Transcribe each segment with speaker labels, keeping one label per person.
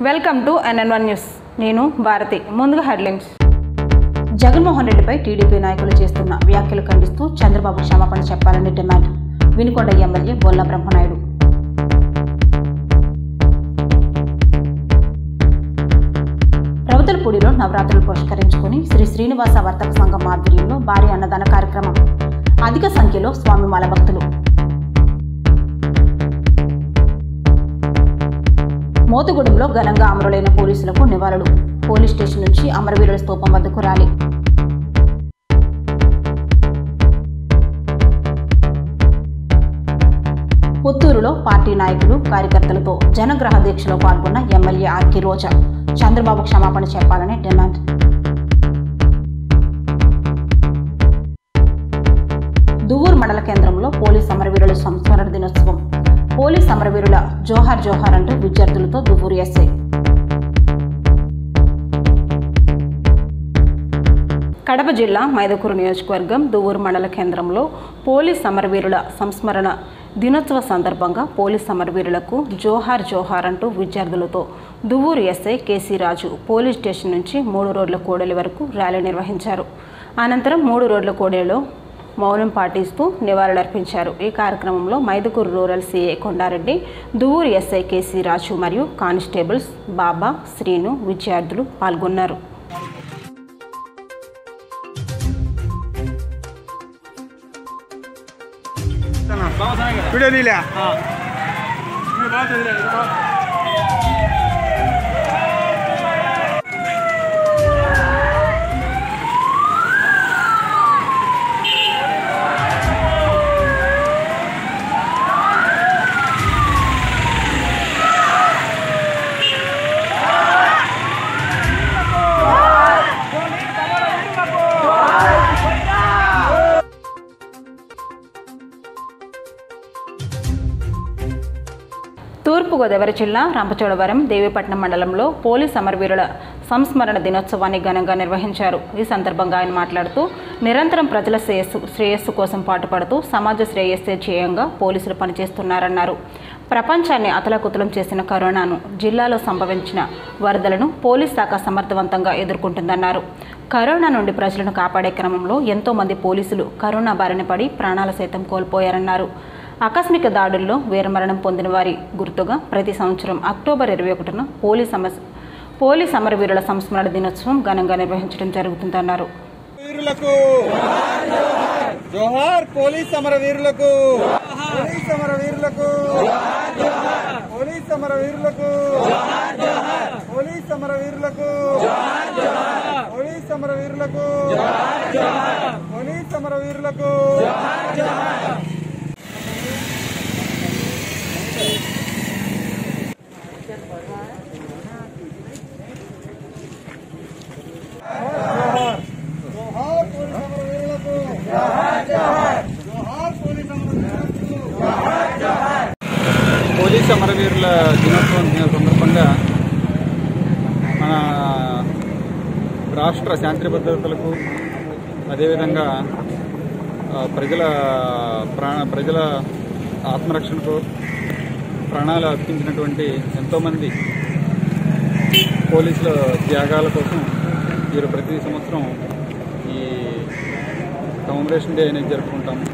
Speaker 1: Welcome to NN one news నేను భారతి ముందుగా headlines Jaganmohan రెడ్డిపై టీడీపీ నాయకులు చేస్తున్న వ్యాఖ్యలు ఖండిస్తూ చంద్రబాబు క్షమాపణ చెప్పాలని డిమాండ్ వినుకొండ ఎమ్మెల్యే బొల్ల బ్రహ్మనాయుడు రవతలపూడిలో నవరాత్రులు పురస్కరించుకుని శ్రీ శ్రీనివాస వర్తక సంఘం ఆధ్వర్యంలో భారీ అన్నదాన కార్యక్రమం అధిక సంఖ్యలో స్వామి మాల భక్తులు మోతుగూడెంలో ఘనంగా అమరులైన పోలీసులకు నివాళులు పోలీస్ స్టేషన్ నుంచి అమరవీరుల స్తూపం వద్దకు ర్యాలీ పుత్తూరులో పార్టీ నాయకులు కార్యకర్తలతో జనగ్రహ దీక్షలో పాల్గొన్న ఎమ్మెల్యే ఆర్కి రోజా చంద్రబాబు క్షమాపణ చెప్పాలని డిమాండ్ దువ్వూరు మండల కేంద్రంలో పోలీస్ అమరవీరుల సంస్మరణ దినోత్సవం పోలీస్ అమరవీరుల జోహార్ జోహార్ అంటూ విద్యార్థులతో దువ్వూరు ఎస్ఐ కడప జిల్లా మైదకూరు నియోజకవర్గం దువ్వూరు మండల కేంద్రంలో పోలీస్ అమరవీరుల సంస్మరణ దినోత్సవ సందర్భంగా పోలీస్ అమరవీరులకు జోహార్ జోహార్ అంటూ విద్యార్థులతో Duvvuru SI KC Raju police station నుంచి మూడు రోడ్ల కూడలి వరకు ర్యాలీ నిర్వహించారు అనంతరం మూడు రోడ్ల కూడలిలో మౌనం పాటిస్తూ నివాళులర్పించారు ఈ కార్యక్రమంలో Mydukur rural CA Kondareddy Duvvuru SI KC Raju మరియు కానిస్టేబుల్స్ బాబా శ్రీను విద్యార్థులు పాల్గొన్నారు
Speaker 2: వీడియో నీలే
Speaker 1: తూర్పుగోదావరి జిల్లా రంపచోడవరం దేవీపట్నం మండలంలో పోలీస్ అమరవీరుల సంస్మరణ దినోత్సవాన్ని ఘనంగా నిర్వహించారు ఈ సందర్భంగా ఆయన మాట్లాడుతూ నిరంతరం ప్రజల శ్రేయస్సు శ్రేయస్సు కోసం పాటుపడుతూ సమాజ శ్రేయస్సే ధ్యేయంగా పోలీసులు పనిచేస్తున్నారన్నారు ప్రపంచాన్ని అతలాకుతలం చేసిన కరోనాను జిల్లాలో సంభవించిన వరదలను పోలీస్ శాఖ సమర్థవంతంగా ఎదుర్కొంటుందన్నారు కరోనా నుండి ప్రజలను కాపాడే క్రమంలో ఎంతో మంది పోలీసులు కరోనా బారిన పడి ప్రాణాలు సైతం కోల్పోయారన్నారు ఆకస్మిక దాడుల్లో వీరమరణం పొందిన వారి గుర్తుగా ప్రతి సంవత్సరం అక్టోబర్ ఇరవై ఒకటిన పోలీస్ సమస్ పోలీస్ అమరవీరుల సంస్మరణ దినోత్సవం ఘనంగా నిర్వహించడం జరుగుతుందన్నారు
Speaker 2: వీరులకు జోహార్ పోలీస్ సమర వీరులకు పోలీస్ సమర వీరులకు పోలీస్ సమర వీరులకు పోలీస్ సమర వీరులకు పోలీస్ సమర వీరులకు పోలీస్ సమర వీరులకు జోహార్ పోలీస్ సమర వీరులకు జోహార్ పోలీస్ సమర వీరులకు
Speaker 3: పోలీస్ అమరవీరుల దినోత్సవం దిన సందర్భంగా మన రాష్ట్ర శాంతి భద్రతలకు అదేవిధంగా ఆ, ప్రజల ప్రాణ ప్రజల ఆత్మరక్షణకు ప్రాణాలు అర్పించినటువంటి ఎంతోమంది పోలీసుల త్యాగాల కోసం వీరు ప్రతి సంవత్సరం ఈ కమమరేషన్ డే అనేది జరుపుకుంటాము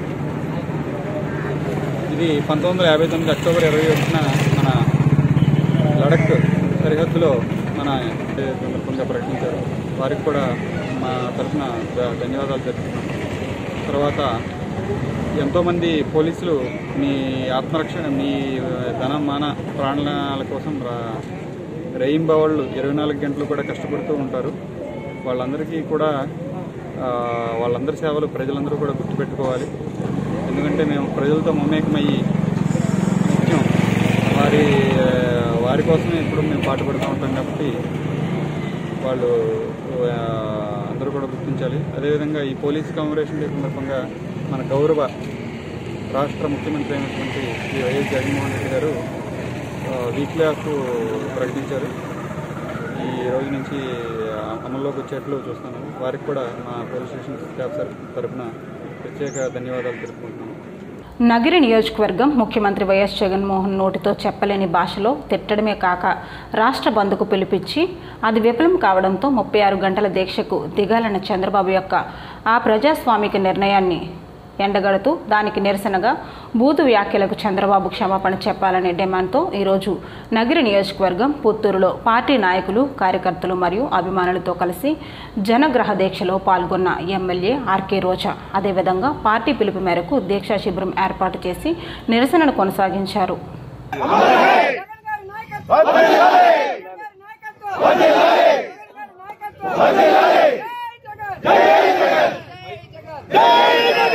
Speaker 3: ఇది పంతొమ్మిది వందల యాభై తొమ్మిది అక్టోబర్ ఇరవై ఒకటిన మన లడక్ సరిహద్దులో మన సందర్భంగా ప్రకటించారు వారికి కూడా మా తరఫున ధ- ధన్యవాదాలు తెలుపుతున్నాం తర్వాత ఎంతోమంది పోలీసులు మీ ఆత్మరక్షణ మీ ధన మాన ప్రాణాల కోసం రా- రేయింబవళ్ళు ఇరవై నాలుగు గంటలు కూడా కష్టపడుతూ ఉంటారు వాళ్ళందరికీ కూడా ఆ, వాళ్ళందరి సేవలు ప్రజలందరూ కూడా గుర్తుపెట్టుకోవాలి ఎందుకంటే మేము ప్రజలతో మమేకమయ్యి నిత్యం వారి ఆ, వారి కోసమే ఎప్పుడు మేము పాటుపడుతూ ఉంటాం కాబట్టి వాళ్ళు ఆ, అందరూ కూడా గుర్తించాలి అదేవిధంగా ఈ పోలీస్ కమరేషన్ డే సందర్భంగా మన గౌరవ రాష్ట్ర ముఖ్యమంత్రి అయినటువంటి శ్రీ వైఎస్ జగన్మోహన్ రెడ్డి గారు వీక్లీ ఆఫ్ ప్రకటించారు ఈ రోజు నుంచి అమల్లోకి వచ్చేట్లు చూస్తున్నాను వారికి కూడా మా పోలీస్ స్టేషన్ స్టాఫ్ తరఫున ప్రత్యేక ధన్యవాదాలు తెలుపుకుంటున్నాను
Speaker 1: నగిరి నియోజకవర్గం ముఖ్యమంత్రి వైఎస్ జగన్మోహన్ నోటితో చెప్పలేని భాషలో తిట్టడమే కాక రాష్ట్ర బంద్కు పిలిపించి అది విఫలం కావడంతో ముప్పై ఆరు గంటల దీక్షకు దిగాలన్న చంద్రబాబు యొక్క ఆ ప్రజాస్వామిక నిర్ణయాన్ని ఎండగడుతూ దానికి నిరసనగా బూతు వ్యాఖ్యలకు చంద్రబాబు క్షమాపణ చెప్పాలనే డిమాండ్తో ఈరోజు నగిరి నియోజకవర్గం పుత్తూరులో పార్టీ నాయకులు కార్యకర్తలు మరియు అభిమానులతో కలిసి జనగ్రహ దీక్షలో పాల్గొన్న ఎమ్మెల్యే ఆర్కే రోజా అదేవిధంగా పార్టీ పిలుపు మేరకు దీక్షా శిబిరం ఏర్పాటు చేసి నిరసనను కొనసాగించారు
Speaker 2: జగన్ గారి నాయకత్వం జగన్ గారి నాయకత్వం జగన్ గారి నాయకత్వం జై జగన్ జై జగన్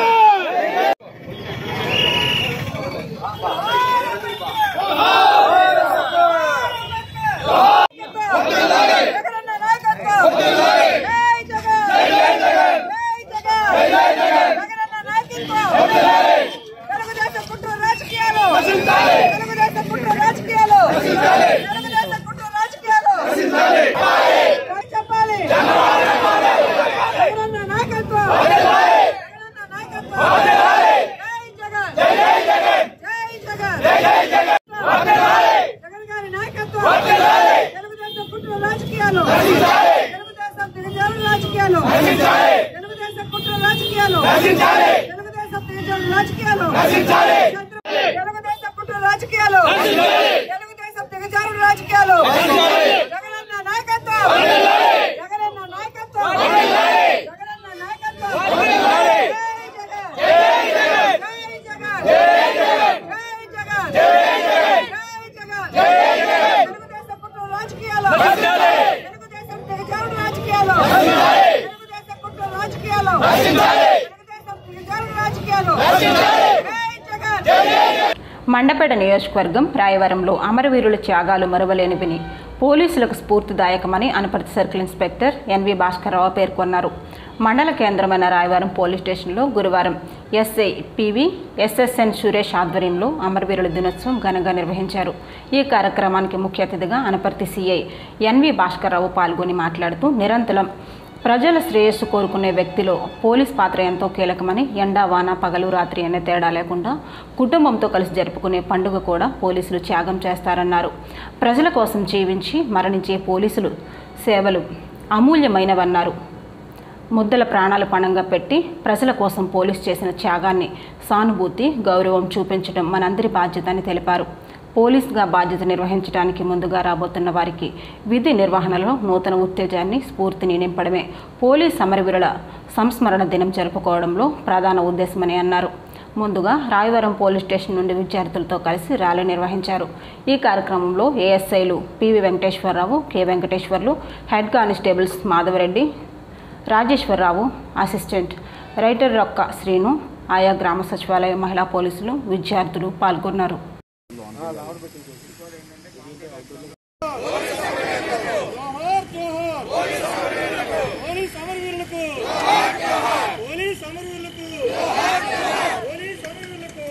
Speaker 2: జగనన్న నాయకత్వం జై జగన్ జై జగన్ జై జగన్ జగనన్న నాయకత్వం తెలుగుదేశం కుట్ర రాజకీయాలు తెలుగుదేశం కుట్ర రాజకీయాలు తెలుగుదేశం కుట్ర రాజకీయాలు చెప్పాలి జగనన్న నాయకత్వం జగనన్న నాయకత్వం జై జగన్ జై జగన్ జై జగన్ జగన్ గారి నాయకత్వం తెలుగుదేశం కుట్ర రాజకీయాలు తెలుగుదేశం దిగజారు రాజకీయాలు తెలుగుదేశం కుట్ర రాజకీయాలు తెలుగుదేశం దిగజారు రాజకీయాలు తెలుగుదేశం కుట్ర రాజకీయాలు తెలుగుదేశం దిగజారు రాజకీయాలు జగనన్న నాయకత్వం జగనన్న నాయకత్వం జగనన్న నాయకత్వం జై జగన్ జై జగన్ జై జగన్ జై జగన్ జై జగన్ తెలుగుదేశం కుట్ర రాజకీయాలు తెలుగుదేశం దిగజారు రాజకీయాలు తెలుగుదేశం కుట్ర రాజకీయాలు తెలుగుదేశం దిగజారు రాజకీయాలు జై జగన్
Speaker 1: మండపేట నియోజకవర్గం రాయవరంలో అమరవీరుల త్యాగాలు మరువలేనివిని పోలీసులకు స్ఫూర్తిదాయకమని Anaparthi circle inspector NV Bhaskarrao పేర్కొన్నారు మండల కేంద్రమైన రాయవరం పోలీస్ స్టేషన్లో గురువారం ఎస్ఐ పివి ఎస్ఎస్ఎన్ సురేష్ ఆధ్వర్యంలో అమరవీరుల దినోత్సవం ఘనంగా నిర్వహించారు ఈ కార్యక్రమానికి ముఖ్య అతిథిగా అనపర్తి సిఐ ఎన్వి భాస్కర్రావు పాల్గొని మాట్లాడుతూ నిరంతరం ప్రజల శ్రేయస్సు కోరుకునే వ్యక్తిలో పోలీస్ పాత్ర ఎంతో కీలకమని ఎండా వాన పగలు రాత్రి అనే తేడా లేకుండా కుటుంబంతో కలిసి జరుపుకునే పండుగ కూడా పోలీసులు త్యాగం చేస్తారన్నారు ప్రజల కోసం జీవించి మరణించే పోలీసులు సేవలు అమూల్యమైనవన్నారు ముద్దల ప్రాణాలు పణంగా పెట్టి ప్రజల కోసం పోలీసు చేసిన త్యాగాన్ని సానుభూతి గౌరవం చూపించడం మనందరి బాధ్యత అని తెలిపారు పోలీస్గా బాధ్యత నిర్వహించడానికి ముందుగా రాబోతున్న వారికి విధి నిర్వహణలో నూతన ఉత్తేజాన్ని స్ఫూర్తిని నింపడమే పోలీస్ సమరవీరుల సంస్మరణ దినం జరుపుకోవడంలో ప్రధాన ఉద్దేశమని అన్నారు ముందుగా రాయవరం పోలీస్ స్టేషన్ నుండి విద్యార్థులతో కలిసి ర్యాలీ నిర్వహించారు ఈ కార్యక్రమంలో ఏఎస్ఐలు PV Venkateswararao K Venkateswarlu head constables Madhavareddy Rajeswararao assistant writer Rokka Srinu ఆయా గ్రామ సచివాలయ మహిళా పోలీసులు విద్యార్థులు పాల్గొన్నారు
Speaker 2: జోహార్ జోహార్ పోలీస్ అమరవీరులకు పోలీస్ అమరవీరులకు పోలీస్ అమరవీరులకు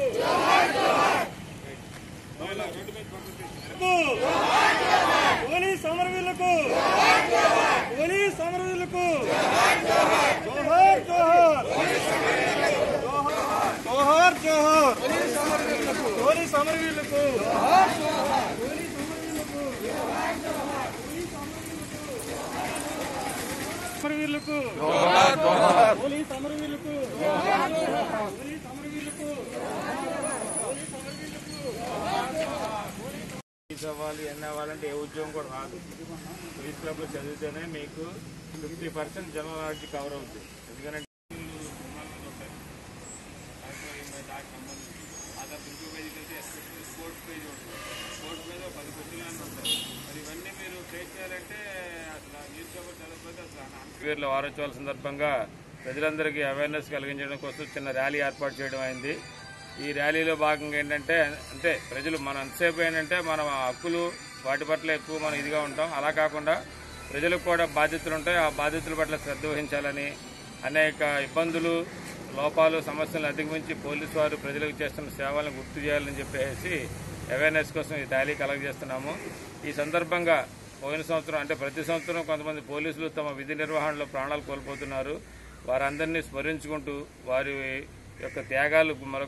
Speaker 2: పోలీస్ అమరవీరులకు పోలీస్ అమరవీరులకు జోహార్ జోహార్ జోహార్ జోహార్ పోలీస్ అమరవీరులకు అమరవీరులకు పోలీస్ అమరవీరులకు పోలీస్ అమరవీరులకు
Speaker 4: పోలీస్ అవ్వాలి ఎన్ని అవ్వాలంటే ఏ ఉద్యోగం కూడా రాదు పోలీస్ క్లబ్ లో చదివితేనే మీకు fifty percent general knowledge cover అవుతుంది ఎందుకంటే స్పోర్ట్స్ పేజ్ ఉంటుంది స్పోర్ట్స్ మీద పది క్వశ్చన్లు ఉంటాయి మరి ఇవన్నీ మీరు ఫేస్ చేయాలంటే అసలు న్యూస్ పేపర్ చదవకపోతే అసలు వీరిలో వారోత్సవాల సందర్భంగా ప్రజలందరికీ అవేర్నెస్ కలిగించడం కోసం చిన్న ర్యాలీ ఏర్పాటు చేయడం అయింది ఈ ర్యాలీలో భాగంగా ఏంటంటే అంటే ప్రజలు మనం ఎంతసేపు ఏంటంటే మన హక్కులు వాటి పట్ల ఎక్కువ మనం ఇదిగా ఉంటాం అలా కాకుండా ప్రజలకు కూడా బాధ్యతలు ఉంటాయి ఆ బాధ్యతల పట్ల శ్రద్ధ వహించాలని అనేక ఇబ్బందులు లోపాలు సమస్యలను అధిగమించి పోలీసు వారు ప్రజలకు చేస్తున్న సేవలను గుర్తు చేయాలని చెప్పేసి అవేర్నెస్ కోసం ఈ ర్యాలీ కలెక్ట్ చేస్తున్నాము ఈ సందర్భంగా పోయిన సంవత్సరం అంటే ప్రతి సంవత్సరం కొంతమంది పోలీసులు తమ విధి నిర్వహణలో ప్రాణాలు కోల్పోతున్నారు వారందరినీ స్మరించుకుంటూ వారి యొక్క త్యాగాలు మరొకసారి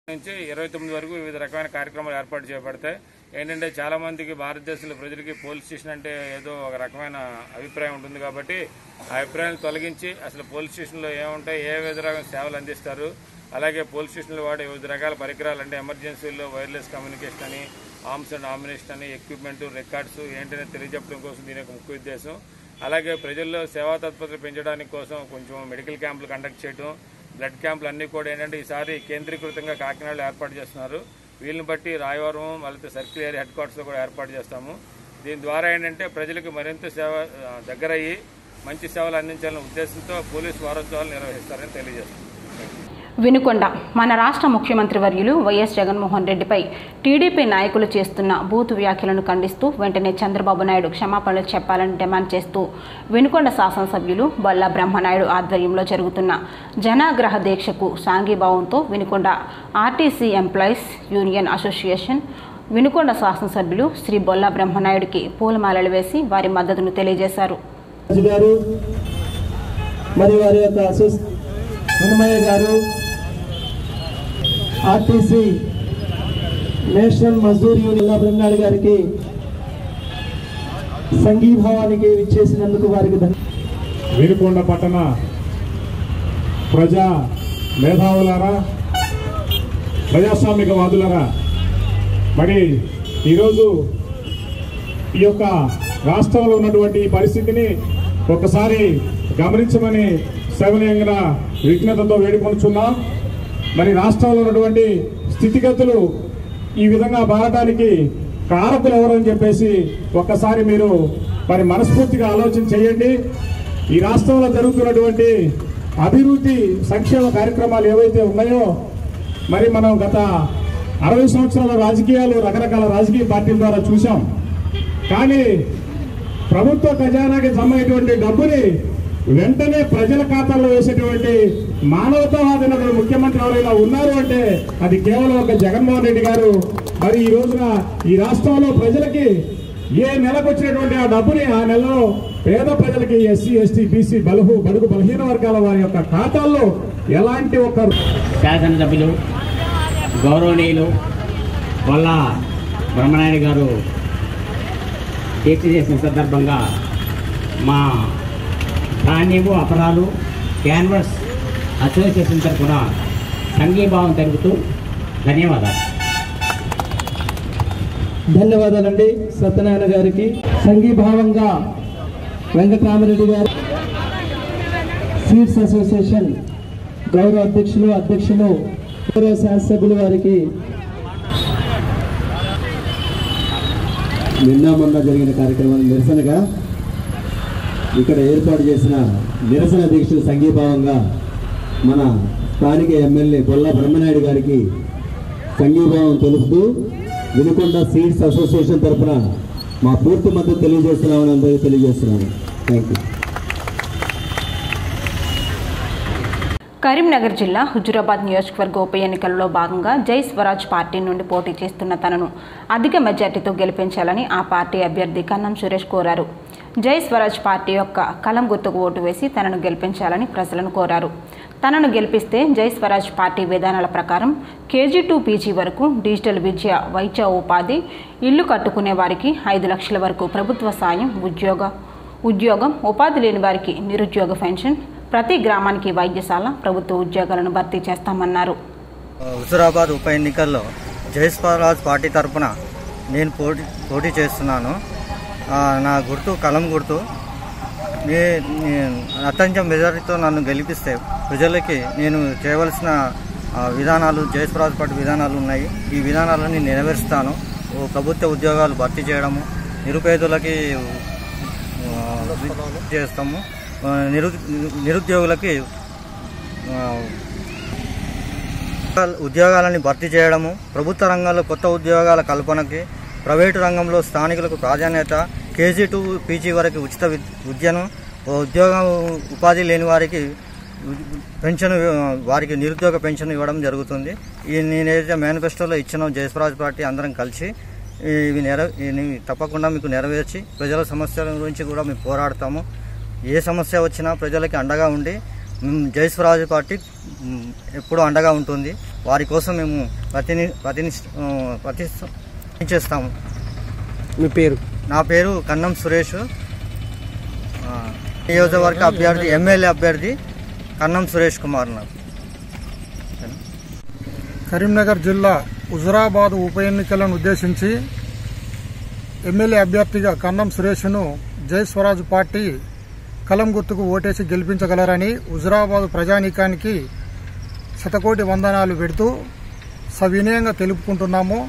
Speaker 4: నుంచి ఇరవై తొమ్మిది వరకు వివిధ రకమైన కార్యక్రమాలు ఏర్పాటు చేయబడతాయి ఏంటంటే చాలా మందికి భారతదేశంలో ప్రజలకి పోలీస్ స్టేషన్ అంటే ఏదో ఒక రకమైన అభిప్రాయం ఉంటుంది కాబట్టి ఆ అభిప్రాయాన్ని తొలగించి అసలు పోలీస్ స్టేషన్లో ఏముంటాయి ఏ విధ రకమైన సేవలు అందిస్తారు అలాగే పోలీస్ స్టేషన్లో వాడే వివిధ రకాల పరికరాలు అంటే ఎమర్జెన్సీల్లో వైర్లెస్ కమ్యూనికేషన్ అని ఆర్మ్స్ అండ్ ఆమినేషన్ అని ఎక్విప్మెంట్ రికార్డ్స్ ఏంటనే తెలియజెప్పడం కోసం దీని యొక్క ముఖ్య ఉద్దేశం అలాగే ప్రజల్లో సేవా తత్పరత పెంచడానికి కోసం కొంచెం మెడికల్ క్యాంపులు కండక్ట్ చేయడం బ్లడ్ క్యాంపులు అన్నీ కూడా ఏంటంటే ఈసారి కేంద్రీకృతంగా కాకినాడలో ఏర్పాటు చేస్తున్నారు వీళ్ళని బట్టి రాయవరం మళ్ళీ సర్కిల్ ఏరియా హెడ్ క్వార్టర్స్లో కూడా ఏర్పాటు చేస్తాము దీని ద్వారా ఏంటంటే ప్రజలకు మరింత సేవ ఆ, దగ్గరయ్యి మంచి సేవలు అందించాలనే ఉద్దేశంతో పోలీసు వారోత్సవాలు నిర్వహిస్తారని తెలియజేస్తాం
Speaker 1: వినుకొండ మన రాష్ట్ర ముఖ్యమంత్రి వర్యులు వైఎస్ జగన్మోహన్ రెడ్డిపై టీడీపీ నాయకులు చేస్తున్న బూతు వ్యాఖ్యలను ఖండిస్తూ వెంటనే చంద్రబాబు నాయుడు క్షమాపణలు చెప్పాలని డిమాండ్ చేస్తూ వినుకొండ శాసనసభ్యులు బొల్ల బ్రహ్మనాయుడు ఆధ్వర్యంలో జరుగుతున్న జనాగ్రహ దీక్షకు సాంఘీభావంతో Vinukonda RTC employees union association Vinukonda శాసనసభ్యులు శ్రీ బొల్ల బ్రహ్మనాయుడికి పూలమాలలు వేసి వారి మద్దతును తెలియజేశారు
Speaker 5: రాజు గారు మరి వారి యొక్క అసోస్ హనుమయ్య గారు RTC national Mazdoor union Brahmanaidu గారికి సంఘీభావానికి విచ్చేసినందుకు వారికి ధన్య
Speaker 6: వీరుకొండ పట్టణ ప్రజా మేధావులారా ప్రజాస్వామికవాదులారా మరి ఈరోజు ఈ యొక్క రాష్ట్రంలో ఉన్నటువంటి ఈ పరిస్థితిని ఒకసారి గమనించమని సవినయంగా విఘ్నతతో వేడుకొనుచున్నాం మరి రాష్ట్రంలో ఉన్నటువంటి స్థితిగతులు ఈ విధంగా మారడానికి కారకులు ఎవరని చెప్పేసి ఒక్కసారి మీరు మరి మనస్ఫూర్తిగా ఆలోచన చేయండి ఈ రాష్ట్రంలో జరుగుతున్నటువంటి అభివృద్ధి సంక్షేమ కార్యక్రమాలు ఏవైతే ఉన్నాయో మరి మనం గత అరవై సంవత్సరాల రాజకీయాలు రకరకాల రాజకీయ పార్టీల ద్వారా చూసాం కానీ ప్రభుత్వ ఖజానాకి జమైనటువంటి డబ్బుని వెంటనే ప్రజల ఖాతాల్లో వేసేటువంటి మానవతావాదైన ముఖ్యమంత్రి ఎవరైనా ఉన్నారు అంటే అది కేవలం ఒక జగన్మోహన్ రెడ్డి గారు మరి ఈ రోజున ఈ రాష్ట్రంలో ప్రజలకి ఏ నెలకు వచ్చినటువంటి ఆ డబ్బుని ఆ నెలలో పేద ప్రజలకి ఎస్సీ ఎస్టీ బీసీ బలుగు బడుగు బలహీన వర్గాల వారి యొక్క ఖాతాల్లో ఎలాంటి ఒక
Speaker 7: శాసనసభ్యులు గౌరవనీయులు వల్ల బ్రహ్మనాయుడు గారు దీక్ష చేసిన సందర్భంగా మా ధాన్యము అపరాలు క్యాన్వస్ అసోసియేషన్ తరఫున సంఘీభావం తెలుపుతూ ధన్యవాదాలు
Speaker 5: ధన్యవాదాలండి సత్యనారాయణ గారికి సంఘీభావంగా వెంకటరామరెడ్డి గారు సీడ్స్ అసోసియేషన్ గౌరవ అధ్యక్షులు అధ్యక్షులు గౌరవ శాసనసభ్యులు వారికి
Speaker 8: నిన్న మొన్న జరిగిన కార్యక్రమాన్ని నిరసనగా ఇక్కడ ఏర్పాటు చేసిన నిరసన దీక్షలు సంఘీభావంగా మన స్థానిక ఎమ్మెల్యే బొల్ల బ్రహ్మనాయుడు గారికి సంఘీభావం తెలుపుతూ వినుకొండ సీడ్స్ అసోసియేషన్ తరఫున మా పూర్తి మద్దతు తెలియజేస్తున్నామని అందరికీ తెలియజేస్తున్నాను థ్యాంక్ యూ
Speaker 1: కరీంనగర్ జిల్లా హుజురాబాద్ నియోజకవర్గ ఉప ఎన్నికలలో భాగంగా జై స్వరాజ్ పార్టీ నుండి పోటీ చేస్తున్న తనను అధిక మెజార్టీతో గెలిపించాలని ఆ పార్టీ అభ్యర్థి కన్నం సురేష్ కోరారు జై స్వరాజ్ పార్టీ యొక్క కలం గుర్తుకు ఓటు వేసి తనను గెలిపించాలని ప్రజలను కోరారు తనను గెలిపిస్తే జై స్వరాజ్ పార్టీ విధానాల ప్రకారం కేజీ టు పీజీ వరకు డిజిటల్ విద్య వైద్య ఉపాధి ఇల్లు కట్టుకునే వారికి ఐదు లక్షల వరకు ప్రభుత్వ సాయం ఉద్యోగ ఉద్యోగం ఉపాధి లేని వారికి నిరుద్యోగ పెన్షన్ ప్రతి గ్రామానికి వైద్యశాల ప్రభుత్వ ఉద్యోగాలను భర్తీ చేస్తామన్నారు
Speaker 9: హుజురాబాద్ ఉప ఎన్నికల్లో జయస్వరాజ్ పార్టీ తరఫున నేను పోటీ పోటీ చేస్తున్నాను ఆ, నా గుర్తు కలం గుర్తు నే- నే- అత్యంత మెజారిటీతో నన్ను గెలిపిస్తే ప్రజలకి నేను చేయవలసిన ఆ, విధానాలు జయస్వరాజ్ పార్టీ విధానాలు ఉన్నాయి ఈ విధానాలను నెరవేరుస్తాను ఓ ప్రభుత్వ ఉద్యోగాలు భర్తీ చేయడము నిరుపేదలకి ఆ, చేస్తాము ఆ, నిరు నిరుద్యోగులకి ఆ, ఉద్యోగాలని భర్తీ చేయడము ప్రభుత్వ రంగంలో కొత్త ఉద్యోగాల కల్పనకి ప్రైవేటు రంగంలో స్థానికులకు ప్రాధాన్యత కేజీ టు పీజీ వరకు ఉచిత విద్- విద్యను ఉద్యోగం ఉపాధి లేని వారికి పెన్షన్ వారికి నిరుద్యోగ పెన్షన్ ఇవ్వడం జరుగుతుంది ఈ నేనైతే మేనిఫెస్టోలో ఇచ్చిన జయస్వరాజ్ పార్టీ అందరం కలిసి ఇవి నెర ఇవి తప్పకుండా మీకు నెరవేర్చి ప్రజల సమస్యల గురించి కూడా మేము పోరాడతాము ఏ సమస్య వచ్చినా ప్రజలకి అండగా ఉండి మేము జై స్వరాజ్ పార్టీ మ్, ఎప్పుడూ అండగా ఉంటుంది వారి కోసం మేము ప్రతిని ప్రతిని ప్రతి చేస్తాము
Speaker 10: మీ పేరు
Speaker 9: నా పేరు కన్నం సురేష్ ఆ, నియోజకవర్గ అభ్యర్థి ఎమ్మెల్యే అభ్యర్థి కన్నం సురేష్ కుమార్ నాకు
Speaker 11: కరీంనగర్ జిల్లా హుజురాబాద్ ఉప ఎన్నికలను ఉద్దేశించి ఎమ్మెల్యే అభ్యర్థిగా కన్నం సురేష్ను జై స్వరాజ్ పార్టీ కలం గుర్తుకు ఓటేసి గెలిపించగలరని హుజురాబాద్ ప్రజానీకానికి శతకోటి వందనాలు పెడుతూ సవినయంగా తెలుపుకుంటున్నాము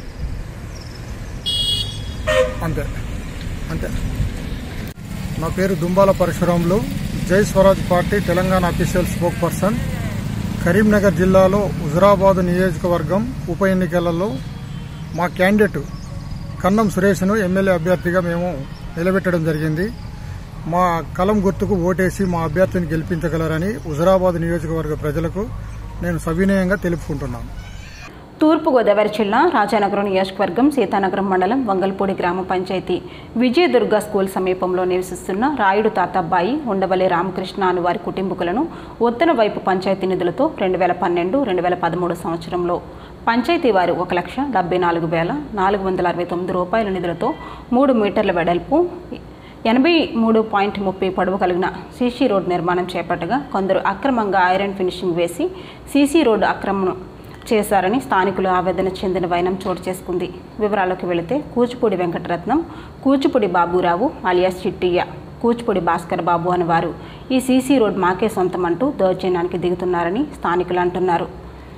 Speaker 11: అంతే అంతే నా పేరు Dumbala Parasuramulu Jai Swaraj party Telangana official spokesperson Karimnagar జిల్లాలో హుజురాబాద్ నియోజకవర్గం ఉప ఎన్నికలలో మా క్యాండిడేట్ కన్నం సురేష్ను ఎమ్మెల్యే అభ్యర్థిగా మేము నిలబెట్టడం జరిగింది మా కలం గుర్తుకు ఓటేసి మా అభ్యర్థిని గెలిపించగలరని హుజురాబాద్ నియోజకవర్గ ప్రజలకు నేను సవినయంగా తెలుపుకుంటున్నాను
Speaker 1: తూర్పుగోదావరి జిల్లా రాజానగరం నియోజకవర్గం సీతానగరం మండలం వంగల్పూడి గ్రామ పంచాయతీ విజయదుర్గ స్కూల్ సమీపంలో నివసిస్తున్న రాయుడు తాతబ్బాయి ఉండవల్లి రామకృష్ణ అను వారి కుటుంబకులను ఉత్తర వైపు పంచాయతీ నిధులతో రెండు వేల పన్నెండు రెండు వేల పదమూడు సంవత్సరంలో పంచాయతీ వారు ఒక లక్ష డెబ్బై నాలుగు వేల నాలుగు వందల అరవై తొమ్మిది రూపాయల నిధులతో మూడు మీటర్ల వెడల్పు ఎనభై మూడు పాయింట్ ముప్పై పొడవు కలిగిన సీసీ రోడ్ నిర్మాణం చేపట్టగా కొందరు అక్రమంగా ఐరన్ ఫినిషింగ్ వేసి సీసీ రోడ్డు అక్రమం చేశారని స్థానికులు ఆవేదన చెందిన వైనం చోటు చేసుకుంది వివరాల్లోకి వెళితే కూచిపూడి వెంకటరత్నం కూచిపూడి బాబురావు అలియాస్ చిట్టియ్య కూచిపూడి భాస్కర్ బాబు అని వారు ఈ సీసీ రోడ్ మాకే సొంతం అంటూ దౌర్జన్యానికి దిగుతున్నారని స్థానికులు అంటున్నారు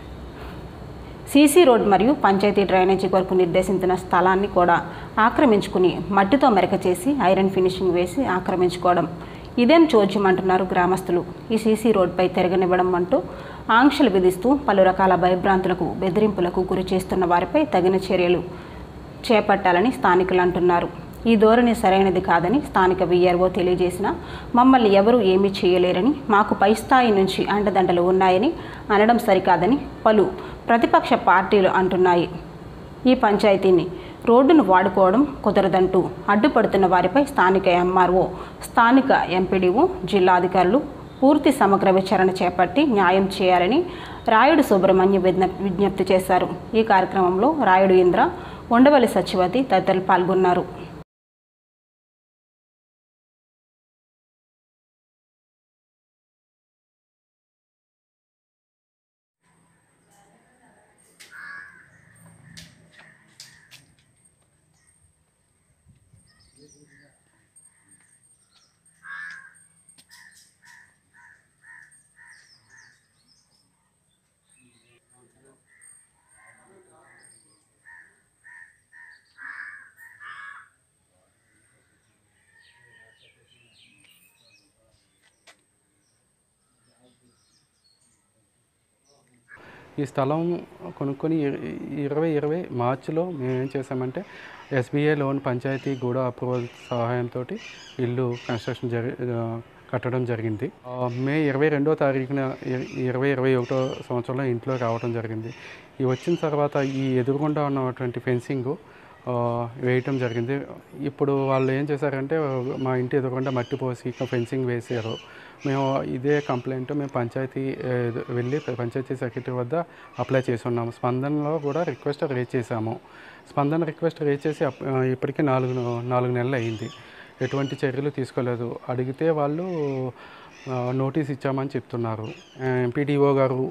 Speaker 1: సీసీ రోడ్ మరియు పంచాయతీ డ్రైనేజీ కొరకు నిర్దేశించిన స్థలాన్ని కూడా ఆక్రమించుకుని మట్టితో మెరక చేసి ఐరన్ ఫినిషింగ్ వేసి ఆక్రమించుకోవడం ఇదేం చోద్యమంటున్నారు గ్రామస్తులు ఈ సీసీ రోడ్పై తిరగనివ్వడం అంటూ ఆంక్షలు విధిస్తూ పలు రకాల భయభ్రాంతులకు బెదిరింపులకు గురి చేస్తున్న వారిపై తగిన చర్యలు చేపట్టాలని స్థానికులు అంటున్నారు ఈ ధోరణి సరైనది కాదని స్థానిక వీఆర్ఓ తెలియజేసినా మమ్మల్ని ఎవరూ ఏమీ చేయలేరని మాకు పై స్థాయి నుంచి అండదండలు ఉన్నాయని అనడం సరికాదని పలు ప్రతిపక్ష పార్టీలు అంటున్నాయి ఈ పంచాయతీని రోడ్డును వాడుకోవడం కుదరదంటూ అడ్డుపడుతున్న వారిపై స్థానిక ఎంఆర్ఓ స్థానిక ఎంపీడీఓ జిల్లాధికారులు పూర్తి సమగ్ర విచారణ చేపట్టి న్యాయం చేయాలని రాయుడు సుబ్రహ్మణ్య విజ్ఞ- విజ్ఞప్తి చేశారు ఈ కార్యక్రమంలో రాయుడు ఇంద్ర ఉండవల్లి సచివతి తదితరులు పాల్గొన్నారు
Speaker 12: ఈ స్థలం కొనుక్కొని ఇర- ఇరవై ఇరవై మార్చిలో మేము ఏం చేసామంటే ఎస్బీఐ లోన్ పంచాయతీ కూడా అప్రూవల్ సహాయంతో ఇల్లు కన్స్ట్రక్షన్ జరి ఆ, కట్టడం జరిగింది ఆ, మే ఇరవై రెండో తారీఖున ఇ- ఇరవై ఇరవై ఒకటో సంవత్సరంలో ఇంట్లో రావడం జరిగింది ఈ వచ్చిన తర్వాత ఈ ఎదురుగుండా ఉన్నటువంటి ఫెన్సింగ్ ఆ, వేయటం జరిగింది ఇప్పుడు వాళ్ళు ఏం చేశారంటే మా ఇంటి ఎదురుగుండా మట్టి పోసి ఫెన్సింగ్ వేసారు మేము ఇదే కంప్లైంట్ మేము పంచాయతీ ఏ, వెళ్ళి పంచాయతీ సెక్రటరీ వద్ద అప్లై చేసి ఉన్నాము స్పందనలో కూడా రిక్వెస్ట్ రేజ్ చేశాము స్పందన రిక్వెస్ట్ రేజ్ చేసి అప్- ఆ, ఇప్పటికీ నాలుగు నాలుగు నెలలు అయింది ఎటువంటి చర్యలు తీసుకోలేదు అడిగితే వాళ్ళు ఆ, నోటీస్ ఇచ్చామని చెప్తున్నారు ఎంపీడీఓ గారు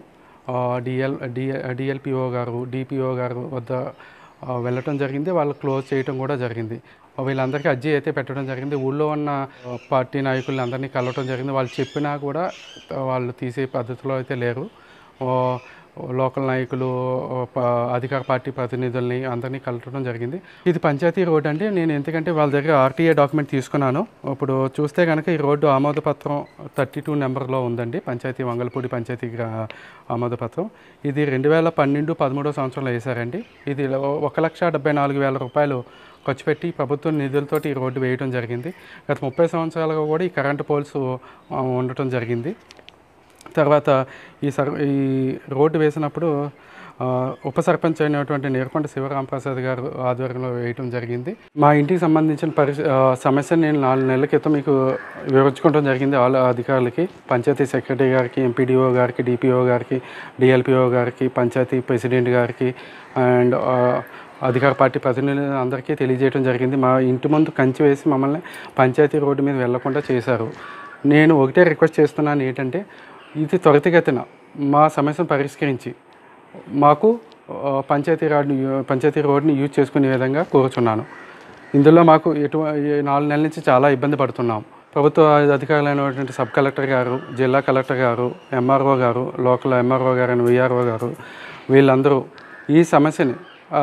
Speaker 12: డిఎల్ డిఎల్పిఓ గారు డిపిఓ గారు వద్ద ఆ, వెళ్ళటం జరిగింది వాళ్ళు క్లోజ్ చేయటం కూడా జరిగింది వీళ్ళందరికీ అర్జీ అయితే పెట్టడం జరిగింది ఊళ్ళో ఉన్న ఆ, పార్టీ నాయకుల్ని అందరినీ కలవటం జరిగింది వాళ్ళు చెప్పినా కూడా ఆ, వాళ్ళు తీసే పద్ధతిలో అయితే లేరు ఆ, లోకల్ నాయకులు ఆ, ప- అధికార పార్టీ ప్రతినిధుల్ని అందరినీ కలవటం జరిగింది ఇది పంచాయతీ రోడ్ అండి నేను ఎందుకంటే వాళ్ళ దగ్గర ఆర్టీఏ డాక్యుమెంట్ తీసుకున్నాను ఇప్పుడు చూస్తే కనుక ఈ రోడ్డు ఆమోద పత్రం థర్టీ టూ నెంబర్లో ఉందండి పంచాయతీ వంగలపూడి పంచాయతీ గ్రా- ఆమోద పత్రం ఇది రెండు వేల పన్నెండు పదమూడో సంవత్సరంలో వేశారండి ఇది ఒక లక్ష డెబ్బై నాలుగు వేల రూపాయలు ఖర్చు పెట్టి ప్రభుత్వ నిధులతోటి ఈ రోడ్డు వేయడం జరిగింది గత ముప్పై సంవత్సరాలుగా కూడా ఈ కరెంటు పోల్స్ ఆ, ఉండటం జరిగింది తర్వాత ఈ సర్ ఈ రోడ్డు వేసినప్పుడు ఆ, ఉప సర్పంచ్ అయినటువంటి నీరకొండ శివరాంప్రసాద్ గారు ఆధ్వర్యంలో వేయటం జరిగింది మా ఇంటికి సంబంధించిన పరి ఆ, సమస్యను నేను నాలుగు నెలల క్రితం మీకు వివరించుకోవడం జరిగింది వాళ్ళ అధికారులకి పంచాయతీ సెక్రటరీ గారికి ఎంపీడీఓ గారికి డిపిఓ గారికి డిఎల్పిఓ గారికి పంచాయతీ ప్రెసిడెంట్ గారికి అండ్ ఆ, అధికార పార్టీ ప్రతినిధులు అందరికీ తెలియజేయడం జరిగింది మా ఇంటి ముందు కంచి వేసి మమ్మల్ని పంచాయతీ రోడ్డు మీద వెళ్లకుండా చేశారు నేను ఒకటే రిక్వెస్ట్ చేస్తున్నాను ఏంటంటే ఇది త్వరితగతిన మా సమస్యను పరిష్కరించి మాకు ఆ, పంచాయతీ రోడ్ని పంచాయతీ రోడ్ని యూజ్ చేసుకునే విధంగా కోరుచున్నాను ఇందులో మాకు ఎటు ఈ నాలుగు నెలల నుంచి చాలా ఇబ్బంది పడుతున్నాం ప్రభుత్వ అధికారులైనటువంటి సబ్ కలెక్టర్ గారు జిల్లా కలెక్టర్ గారు ఎంఆర్ఓ గారు లోకల్ ఎంఆర్ఓ గారు అండ్ విఆర్ఓ గారు వీళ్ళందరూ ఈ సమస్యని ఆ,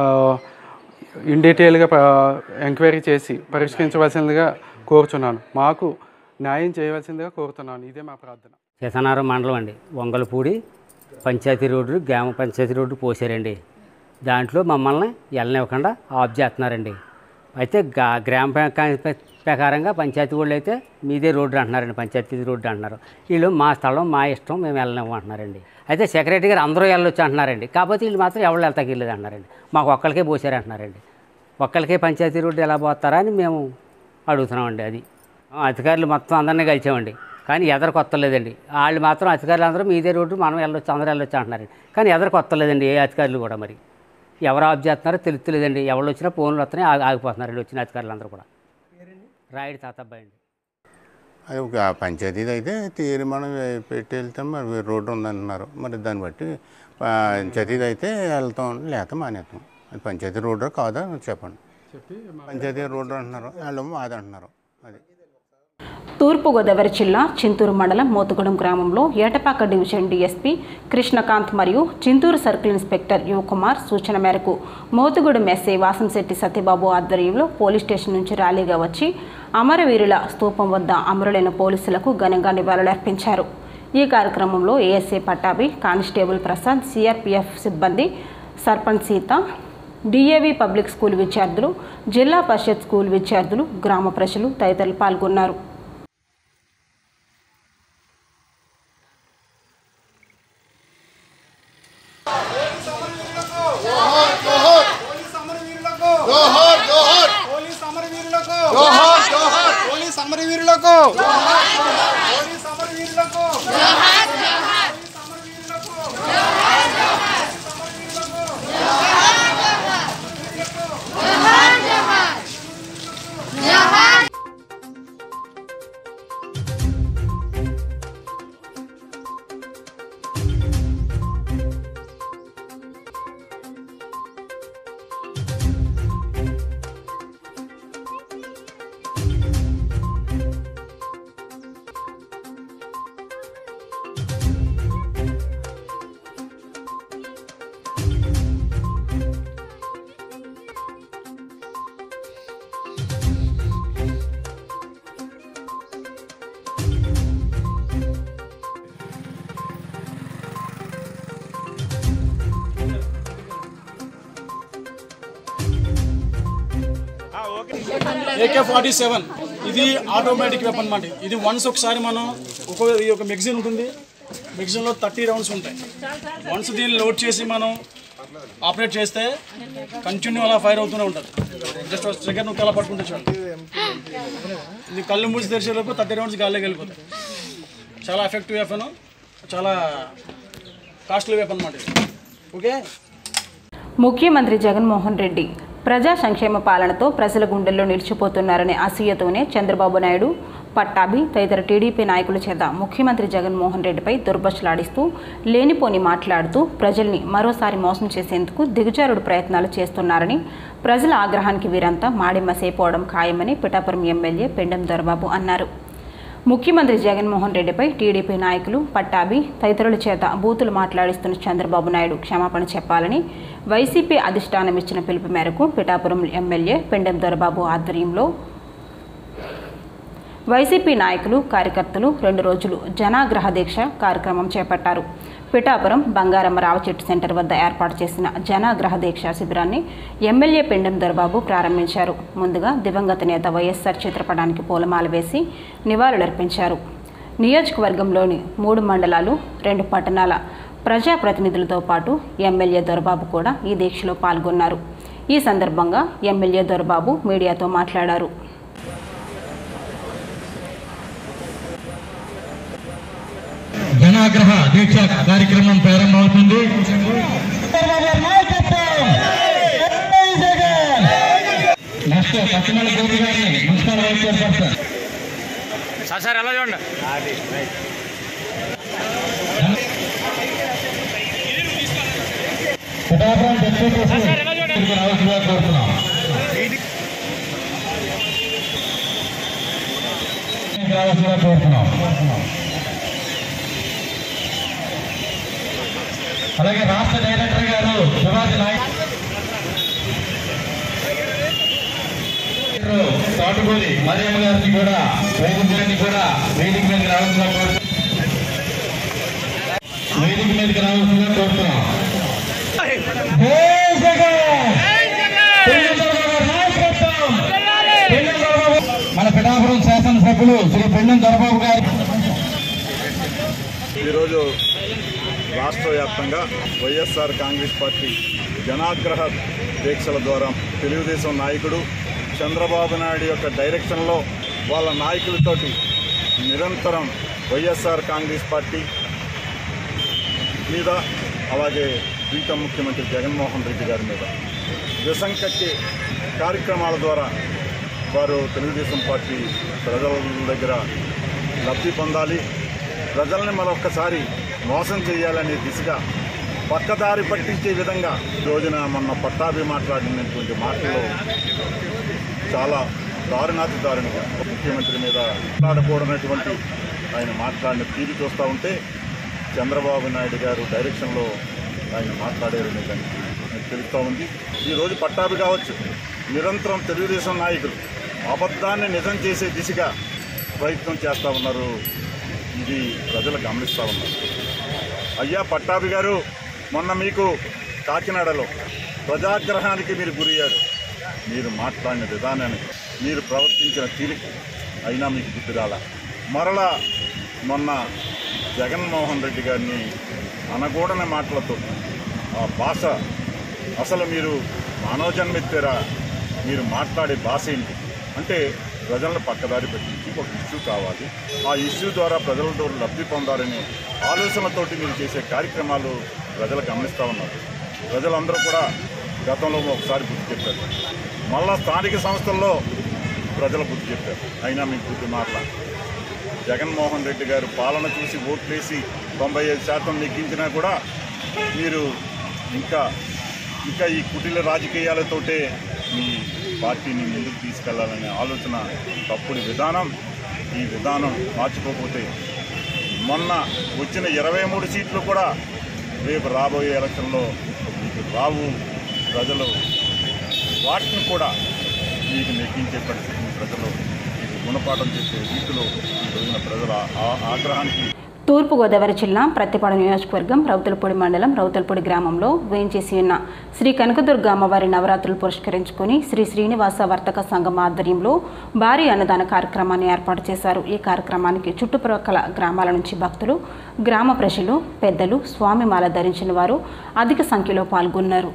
Speaker 12: ఇన్ డీటెయిల్గా ప- ఎంక్వైరీ చేసి పరిష్కరించవలసిందిగా కోరుచున్నాను మాకు న్యాయం చేయవలసిందిగా కోరుతున్నాను ఇదే మా ప్రార్థన
Speaker 10: సీతనారం మండలం అండి వంగలపూడి పంచాయతీ రోడ్డు గ్రామ పంచాయతీ రోడ్డు పోసారండి దాంట్లో మమ్మల్ని వెళ్ళనివ్వకుండా ఆఫ్ చేస్తున్నారండి అయితే గా గ్రామ ప్ర- ప్ర- ప్రకారంగా పంచాయతీ వాళ్ళు అయితే మీదే రోడ్డు అంటున్నారండి పంచాయతీ రోడ్డు అంటున్నారు వీళ్ళు మా స్థలం మా ఇష్టం మేము వెళ్ళనివ్వమంటున్నారండి అయితే సెక్రటరీ గారు అందరూ వెళ్ళొచ్చు అంటున్నారండి కాకపోతే వీళ్ళు మాత్రం ఎవరు వెళ్తాకి వెళ్ళలేదు అంటున్నారండి మాకు ఒక్కరికే పోసారు అంటున్నారండి ఒక్కరికే పంచాయతీ రోడ్డు ఎలా పోతారా అని మేము అడుగుతున్నామండి అది ఆ, అధికారులు మొత్తం అందరినీ కలిసామండి కానీ ఎదరు కొత్తలేదండి వాళ్ళు మాత్రం అధికారులు అందరూ మీదే రోడ్డు మనం వెళ్ళొచ్చు అందరూ వెళ్ళొచ్చు అంటున్నారండి కానీ ఎదరు కొత్తలేదండి ఏ అధికారులు కూడా మరి ఎవరు ఆఫ్ చేస్తున్నారో తెలుస్తలేదండి ఎవరు వచ్చినా ఫోన్లు వస్తున్నాయి ఆగి ఆగిపోతున్నారండి వచ్చిన అధికారులు అందరూ కూడా రాయుడు తాతబ్బాయి అండి
Speaker 13: అది ఒక పంచాయతీది అయితే తీర్మానం పెట్టి వెళ్తాం మరి రోడ్డు ఉందంటున్నారు మరి దాన్ని బట్టి పంచాయతీది అయితే వెళ్తాం లేకపోతే మానేస్తాం అది పంచాయతీ రోడ్డు కాదా చెప్పండి పంచాయతీ రోడ్డు అంటున్నారు వాళ్ళు మాది అంటున్నారు అది
Speaker 1: తూర్పుగోదావరి జిల్లా చింతూరు మండలం మోతుగూడెం గ్రామంలో ఏటపాక డివిజన్ డీఎస్పీ కృష్ణకాంత్ మరియు చింతూరు సర్కిల్ ఇన్స్పెక్టర్ యువకుమార్ సూచన మేరకు మోతుగూడెం ఎస్ఐ వాసంశెట్టి సత్యబాబు ఆధ్వర్యంలో పోలీస్ స్టేషన్ నుంచి ర్యాలీగా వచ్చి అమరవీరుల స్తూపం వద్ద అమరులైన పోలీసులకు ఘనంగా నివాళులర్పించారు ఈ కార్యక్రమంలో ASI Pattabhi constable Prasad CRPF సిబ్బంది sarpanch Sita DAV public school విద్యార్థులు జిల్లా పరిషత్ స్కూల్ విద్యార్థులు గ్రామ ప్రజలు తదితరులు పాల్గొన్నారు
Speaker 2: జోహార్ జోహార్ పోలీస్ అమరవీరులకు జోహార్ జోహార్ పోలీస్ అమరవీరులకు జోహార్ జోహార్ పోలీస్ అమరవీరులకు జోహార్ జోహార్ పోలీస్ అమరవీరులకు జోహార్ జోహార్ జోహార్ జోహార్ జోహార్
Speaker 14: ఏకే ఫార్టీ సెవెన్ ఇది ఆటోమేటిక్ వెపన్ అన్నమాట ఇది వన్స్ ఒకసారి మనం ఒక ఈ ఒక మెగ్జిన్ ఉంటుంది మెగ్జిన్లో థర్టీ రౌండ్స్ ఉంటాయి వన్స్ దీన్ని లోడ్ చేసి మనం ఆపరేట్ చేస్తే కంటిన్యూ అలా ఫైర్ అవుతూనే ఉంటుంది జస్ట్ ట్రిగర్ నువ్వు అలా పట్టుకుంటే చూడండి ఇది కళ్ళు మూసి తెరిచేలోపు థర్టీ రౌండ్స్ గాల్లోకి వెళ్ళిపోతాయి చాలా ఎఫెక్టివ్ వెపన్ చాలా కాస్ట్లీ వెపన్ అన్నమాట ఇది ఓకే
Speaker 1: ముఖ్యమంత్రి జగన్మోహన్ రెడ్డి ప్రజా సంక్షేమ పాలనతో ప్రజల గుండెల్లో నిలిచిపోతున్నారనే అసూయతోనే చంద్రబాబు నాయుడు పట్టాభి తదితర టీడీపీ నాయకుల చేత ముఖ్యమంత్రి జగన్మోహన్ రెడ్డిపై దుర్భషలాడిస్తూ లేనిపోని మాట్లాడుతూ ప్రజల్ని మరోసారి మోసం చేసేందుకు దిగజారుడు ప్రయత్నాలు చేస్తున్నారని ప్రజల ఆగ్రహానికి వీరంతా మాడిమసైపోవడం ఖాయమని పిఠాపురం ఎమ్మెల్యే పెండెం దొరబాబు అన్నారు ముఖ్యమంత్రి జగన్మోహన్ రెడ్డిపై టీడీపీ నాయకులు పట్టాభి తదితరుల చేత బూతులు మాట్లాడిస్తున్న చంద్రబాబు నాయుడు క్షమాపణ చెప్పాలని వైసీపీ అధిష్టానం ఇచ్చిన పిలుపు మేరకు పిఠాపురం ఎమ్మెల్యే పెండెం దొరబాబు ఆధ్వర్యంలో వైసీపీ నాయకులు కార్యకర్తలు రెండు రోజులు జనాగ్రహ దీక్ష కార్యక్రమం చేపట్టారు పిఠాపురం బంగారమ్మ రావచెట్టు సెంటర్ వద్ద ఏర్పాటు చేసిన జనాగ్రహ దీక్ష శిబిరాన్ని ఎమ్మెల్యే పెండెం దొరబాబు ప్రారంభించారు ముందుగా దివంగత నేత వైఎస్ఆర్ చిత్రపటానికి పూలమాల వేసి నివాళులర్పించారు నియోజకవర్గంలోని మూడు మండలాలు రెండు పట్టణాల ప్రజాప్రతినిధులతో పాటు ఎమ్మెల్యే దొరబాబు కూడా ఈ దీక్షలో పాల్గొన్నారు ఈ సందర్భంగా ఎమ్మెల్యే దొరబాబు మీడియాతో మాట్లాడారు
Speaker 15: జనాగ్రహ దీక్ష కార్యక్రమం ప్రారంభమవుతుంది నెక్స్ట్ పశ్చిమల గోపి గారిని municipal vice chairperson
Speaker 4: sir sir ఎలా చూడండి
Speaker 15: పిఠాపురం డిప్యూటీ రావాల్సిందిగా కోరుతున్నాం రావాల్సిందిగా కోరుతున్నాం అలాగే రాష్ట్ర డైరెక్టర్ గారు శివాజీ నాయక్ తోటకూరి మరియమ్మ గారిని కూడా వేదిక గారిని కూడా వేదిక మీదకి రావాల్సిందిగా కోరుతున్నాం వేదిక మీదకి రావాల్సిందిగా కోరుతున్నాం జై జగన్! పెన్నెందల గారి నాయకత్వం! పెన్నెందల గారు- మన పిఠాపురం శాసనసభ్యులు శ్రీ పెన్నెం దొరబాబు గారు
Speaker 16: ఈరోజు రాష్ట్ర వ్యాప్తంగా వైఎస్ఆర్ కాంగ్రెస్ పార్టీ జనాగ్రహ దీక్షల ద్వారా తెలుగుదేశం నాయకుడు చంద్రబాబు నాయుడు యొక్క డైరెక్షన్లో వాళ్ళ నాయకులతోటి నిరంతరం వైఎస్ఆర్ కాంగ్రెస్ పార్టీ మీద అలాగే ప్రీతం ముఖ్యమంత్రి జగన్మోహన్ రెడ్డి గారి మీద విసంకక్కి కార్యక్రమాల ద్వారా వారు తెలుగుదేశం పార్టీ ప్రజల దగ్గర లబ్ధి పొందాలి ప్రజల్ని మరొక్కసారి మోసం చేయాలనే దిశగా పక్కదారి పట్టించే విధంగా ఈ రోజున మొన్న పట్టాభి మాట్లాడినటువంటి మాటలు చాలా దారుణాతి దారుణంగా ముఖ్యమంత్రి మీద మాట్లాడకూడనటువంటి ఆయన మాట్లాడిన తీరు చూస్తూ ఉంటే చంద్రబాబు నాయుడు గారు డైరెక్షన్లో ఆయన మాట్లాడారనే దానికి నాకు తెలుస్తూ ఉంది ఈరోజు పట్టాభి కావచ్చు నిరంతరం తెలుగుదేశం నాయకులు అబద్ధాన్ని నిజం చేసే దిశగా ప్రయత్నం చేస్తూ ఉన్నారు ఇది ప్రజలు గమనిస్తూ ఉన్నారు అయ్యా పట్టాభి గారు మొన్న మీకు కాకినాడలో ప్రజాగ్రహానికి మీరు గురయ్యారు మీరు మాట్లాడిన విధానానికి మీరు ప్రవర్తించిన తీరుకి అయినా మీకు బుద్ధి రాలా మరలా మొన్న జగన్మోహన్ రెడ్డి గారిని అనగూడని మాటలతో ఆ భాష అసలు మీరు మానవ జన్మెత్తారా మీరు మాట్లాడే భాష ఏంటి అంటే ప్రజలను పక్కదారి పెట్టించి ఒక ఇష్యూ కావాలి ఆ ఇష్యూ ద్వారా ప్రజలతో లబ్ధి పొందాలనే ఆలోచనతోటి మీరు చేసే కార్యక్రమాలు ప్రజలు గమనిస్తూ ఉన్నారు ప్రజలందరూ కూడా గతంలో ఒకసారి బుద్ధి చెప్పారు మళ్ళా స్థానిక సంస్థల్లో ప్రజలు బుద్ధి చెప్పారు అయినా మీకు బుద్ధి మాట్లా జగన్మోహన్ రెడ్డి గారు పాలన చూసి ఓట్లేసి తొంభై ఐదు శాతం నెగ్గించినా కూడా మీరు ఇంకా ఇంకా ఈ కుటిల రాజకీయాలతోటే మీ పార్టీని ముందుకు తీసుకెళ్లాలనే ఆలోచన తప్పుడు విధానం ఈ విధానం మార్చుకోకపోతే మొన్న వచ్చిన ఇరవై మూడు సీట్లు కూడా రేపు రాబోయే ఎలక్షన్లో మీకు రావు ప్రజలు వాటిని కూడా మీకు నెగ్గించే పరిస్థితిని ప్రజలు మీకు గుణపాఠం చేసే రీతిలో ఈ రోజున ప్రజల ఆ- ఆగ్రహానికి
Speaker 1: తూర్పుగోదావరి జిల్లా ప్రత్తిపాడు నియోజకవర్గం రౌతులపూడి మండలం రౌతులపూడి గ్రామంలో వేంచేసి ఉన్న శ్రీ కనకదుర్గ అమ్మవారి నవరాత్రులు పురస్కరించుకుని శ్రీ శ్రీనివాస వర్తక సంఘం ఆధ్వర్యంలో భారీ అన్నదాన కార్యక్రమాన్ని ఏర్పాటు చేశారు ఈ కార్యక్రమానికి చుట్టుప్రక్కల గ్రామాల నుంచి భక్తులు గ్రామ ప్రజలు పెద్దలు స్వామిమాల ధరించిన వారు అధిక సంఖ్యలో పాల్గొన్నారు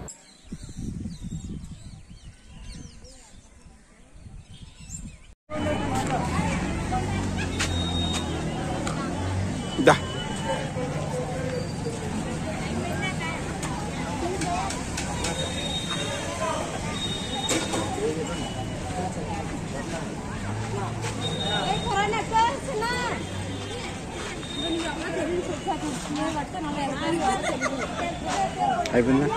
Speaker 17: దా అయిపోయిందా